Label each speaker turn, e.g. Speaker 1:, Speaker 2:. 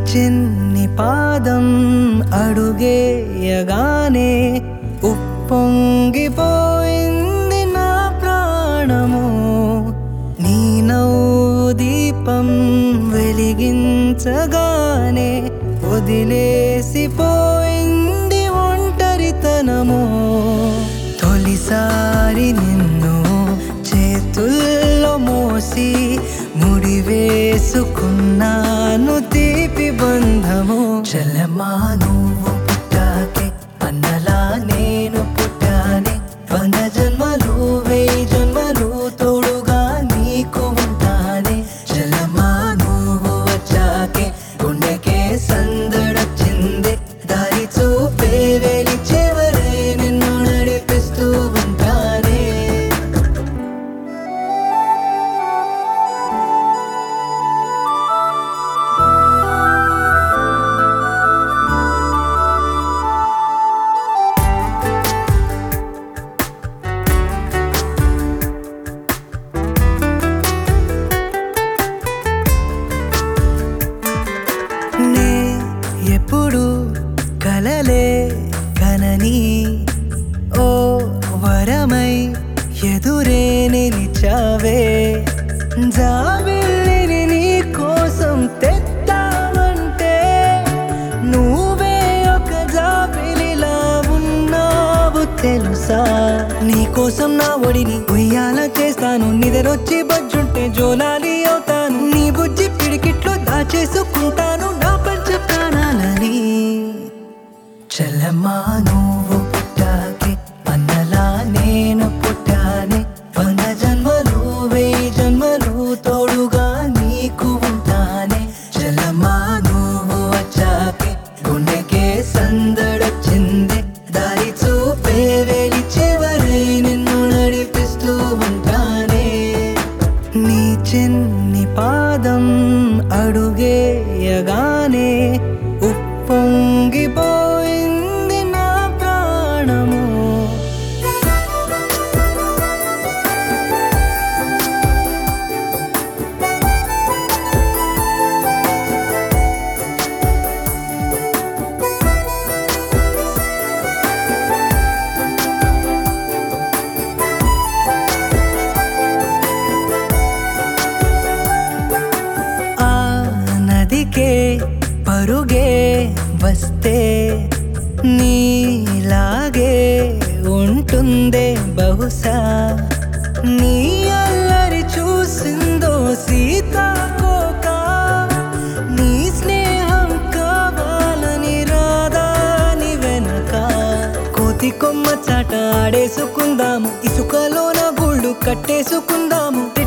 Speaker 1: చిన్ని పాదం అడుగేయగానే ఉప్పొంగిపోయింది నా ప్రాణము నీ నవ్వు దీపం వెలిగించగానే వదిలేసిపోయింది ఒంటరితనము తొలిసారి నిన్ను చేతుల్లో మోసి ముడి వేసుకున్నాను తీపి బంధము చలమా నువ్వు పుట్టాకే అన్నలా నేను పుట్టానే వంద జన్మలు వెయ్యి జన్మలు తోడుగా నీకు ఉంటానే చలమా నువ్వు వచ్చాకే గుండెకే సందడొచ్చింది దారి చూపే వేలి చివరే నిన్ను నడిపిస్తూ ఉంటానే నే ఎప్పుడు కలలే కనని ఓ వరమై ఎదురే నిలిచావే జాబిల్లిని నీ కోసం తెత్తావంటే నువ్వే ఒక జాబిలిలా ఉన్నావు తెలుసా నీ కోసం నా ఒడిని ఉయ్యాల చేస్తాను నిద్రొచ్చి బజ్జుంటే జోలాలి అవుతాను నీ బుజ్జి పిడికిట్లో దాచేసుకుంటాను నా పంచ ప్రాణాలని చల్లమ్మా నువ్వు పుట్టాకే అన్నలా నేను పుట్టానే వంద జన్మలు వెయ్యి జన్మలు తోడుగా నీకు ఉంటానే చల్లమ్మా నువ్వు వచ్చాకే గుండెకే సందడొచ్చింది దారి చూపే వేలి చివరై నిన్ను నడిపిస్తూ ఉంటానే నీ చిన్ని పాదం అడుగేయగానే ఉప్పొంగిపోయింది నా ప్రాణము ఆ నదికే పరుగే వస్తే నీలాగే ఉంటుందే బహుశా నీ అల్లరి చూసిందో సీతాకోక నీ స్నేహం కావాలని రాదాని వెనక కోతి కొమ్మ చాట ఆడేసుకుందాము ఇసుకలోన గుళ్ళు కట్టేసుకుందాము